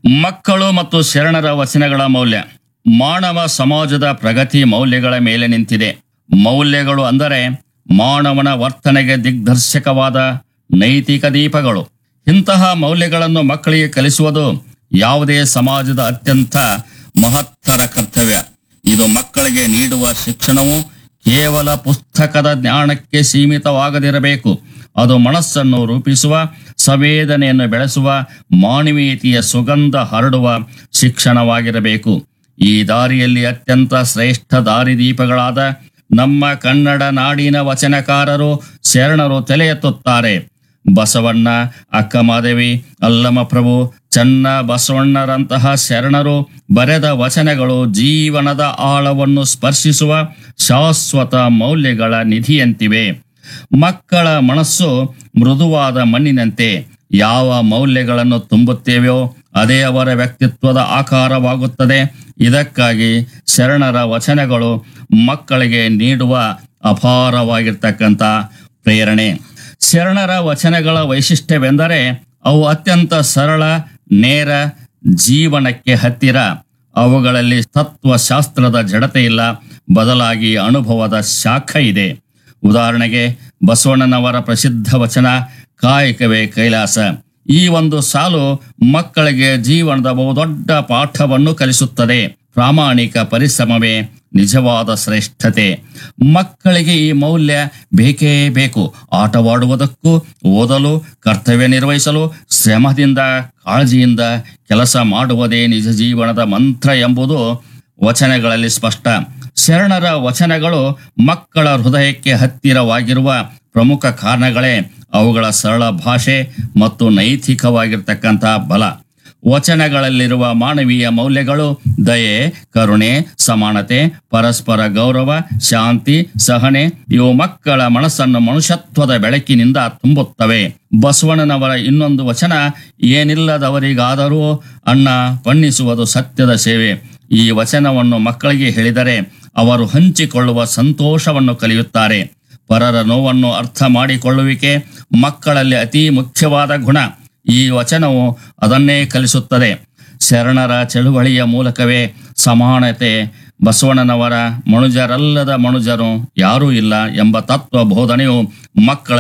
ಮಕ್ಕಳು ಮತ್ತು ಶರಣರ ವಚನಗಳ ಮೌಲ್ಯ ಮಾನವ ಸಮಾಜದ ಪ್ರಗತಿ ಮೌಲ್ಯಗಳ ಮೇಲೆ ನಿಂತಿದೆ ಮೌಲ್ಯಗಳು ಅಂದರೆ ಮಾನವನ ವರ್ತನೆಗೆ ದಿಗ್ದರ್ಶಕವಾದ ನೈತಿಕ ದೀಪಗಳು ಇಂತಹ ಮೌಲ್ಯಗಳನ್ನು ಮಕ್ಕಳಿಗೆ ಕಲಿಸುವುದು ಯಾವುದೇ ಸಮಾಜದ ಅತ್ಯಂತ ಮಹತ್ತರ ಕರ್ತವ್ಯ ಇದು ಮಕ್ಕಳಿಗೆ ನೀಡುವ ಶಿಕ್ಷಣವು ಕೇವಲ ಪುಸ್ತಕದ ಜ್ಞಾನಕ್ಕೆ ಸೀಮಿತವಾಗದಿರಬೇಕು ಅದು ಮನಸ್ಸನ್ನು ರೂಪಿಸುವ ಸಂವೇದನೆಯನ್ನು ಬೆಳೆಸುವ ಮಾನವೀಯತೆಯ ಸುಗಂಧ ಹರಡುವ ಶಿಕ್ಷಣವಾಗಿರಬೇಕು ಈ ದಾರಿಯಲ್ಲಿ ಅತ್ಯಂತ ಶ್ರೇಷ್ಠ ದಾರಿದೀಪಗಳಾದ ನಮ್ಮ ಕನ್ನಡ ನಾಡಿನ ವಚನಕಾರರು ಶರಣರು ತಲೆ ಎತ್ತುತ್ತಾರೆ ಬಸವಣ್ಣ ಅಕ್ಕಮಾದೇವಿ ಅಲ್ಲಮಪ್ರಭು ಚನ್ನ ಬಸವಣ್ಣರಂತಹ ಶರಣರು ಬರೆದ ವಚನಗಳು ಜೀವನದ ಆಳವನ್ನು ಸ್ಪರ್ಶಿಸುವ ಶಾಶ್ವತ ಮೌಲ್ಯಗಳ ನಿಧಿಯಂತಿವೆ ಮಕ್ಕಳ ಮನಸ್ಸು ಮೃದುವಾದ ಮಣ್ಣಿನಂತೆ ಯಾವ ಮೌಲ್ಯಗಳನ್ನು ತುಂಬುತ್ತೇವೆಯೋ ಅದೇ ಅವರ ವ್ಯಕ್ತಿತ್ವದ ಆಕಾರವಾಗುತ್ತದೆ ಇದಕ್ಕಾಗಿ ಶರಣರ ವಚನಗಳು ಮಕ್ಕಳಿಗೆ ನೀಡುವ ಅಪಾರವಾಗಿರ್ತಕ್ಕಂಥ ಪ್ರೇರಣೆ ಶರಣರ ವಚನಗಳ ವೈಶಿಷ್ಟ್ಯವೆಂದರೆ ಅವು ಅತ್ಯಂತ ಸರಳ ನೇರ ಜೀವನಕ್ಕೆ ಹತ್ತಿರ ಅವುಗಳಲ್ಲಿ ತತ್ವಶಾಸ್ತ್ರದ ಜಡತೆ ಇಲ್ಲ ಬದಲಾಗಿ ಅನುಭವದ ಶಾಖ ಇದೆ ಉದಾಹರಣೆಗೆ ಬಸವಣ್ಣನವರ ಪ್ರಸಿದ್ಧ ವಚನ ಕಾಯಕವೇ ಕೈಲಾಸ ಈ ಒಂದು ಸಾಲು ಮಕ್ಕಳಿಗೆ ಜೀವನದ ಬಹುದೊಡ್ಡ ಪಾಠವನ್ನು ಕಲಿಸುತ್ತದೆ ಪ್ರಾಮಾಣಿಕ ಪರಿಶ್ರಮವೇ ನಿಜವಾದ ಶ್ರೇಷ್ಠತೆ ಮಕ್ಕಳಿಗೆ ಈ ಮೌಲ್ಯ ಬೇಕೇ ಬೇಕು ಆಟವಾಡುವುದಕ್ಕೂ ಓದಲು ಕರ್ತವ್ಯ ನಿರ್ವಹಿಸಲು ಶ್ರಮದಿಂದ ಕಾಳಜಿಯಿಂದ ಕೆಲಸ ಮಾಡುವುದೇ ನಿಜ ಜೀವನದ ಮಂತ್ರ ಎಂಬುದು ವಚನಗಳಲ್ಲಿ ಸ್ಪಷ್ಟ ಶರಣರ ವಚನಗಳು ಮಕ್ಕಳ ಹೃದಯಕ್ಕೆ ಹತ್ತಿರವಾಗಿರುವ ಪ್ರಮುಖ ಕಾರಣಗಳೇ ಅವುಗಳ ಸರಳ ಭಾಷೆ ಮತ್ತು ನೈತಿಕವಾಗಿರ್ತಕ್ಕಂಥ ಬಲ ವಚನಗಳಲ್ಲಿರುವ ಮಾನವೀಯ ಮೌಲ್ಯಗಳು ದಯೆ ಕರುಣೆ ಸಮಾನತೆ ಪರಸ್ಪರ ಗೌರವ ಶಾಂತಿ ಸಹನೆ ಇವು ಮಕ್ಕಳ ಮನಸ್ಸನ್ನು ಮನುಷ್ಯತ್ವದ ಬೆಳಕಿನಿಂದ ತುಂಬುತ್ತವೆ ಬಸವಣ್ಣನವರ ಇನ್ನೊಂದು ವಚನ ಏನಿಲ್ಲದವರಿಗಾದರೂ ಅನ್ನ ಬಣ್ಣಿಸುವುದು ಸತ್ಯದ ಸೇವೆ ಈ ವಚನವನ್ನು ಮಕ್ಕಳಿಗೆ ಹೇಳಿದರೆ ಅವರು ಹಂಚಿಕೊಳ್ಳುವ ಸಂತೋಷವನ್ನು ಕಲಿಯುತ್ತಾರೆ ಪರರ ನೋವನ್ನು ಅರ್ಥ ಮಾಡಿಕೊಳ್ಳುವಿಕೆ ಮಕ್ಕಳಲ್ಲಿ ಅತಿ ಮುಖ್ಯವಾದ ಗುಣ ಈ ವಚನವು ಅದನ್ನೇ ಕಲಿಸುತ್ತದೆ ಶರಣರ ಚಳುವಳಿಯ ಮೂಲಕವೇ ಸಮಾನತೆ ಬಸವಣ್ಣನವರ ಮನುಜರಲ್ಲದ ಮನುಜರು ಯಾರೂ ಇಲ್ಲ ಎಂಬ ತತ್ವ ಬೋಧನೆಯು ಮಕ್ಕಳ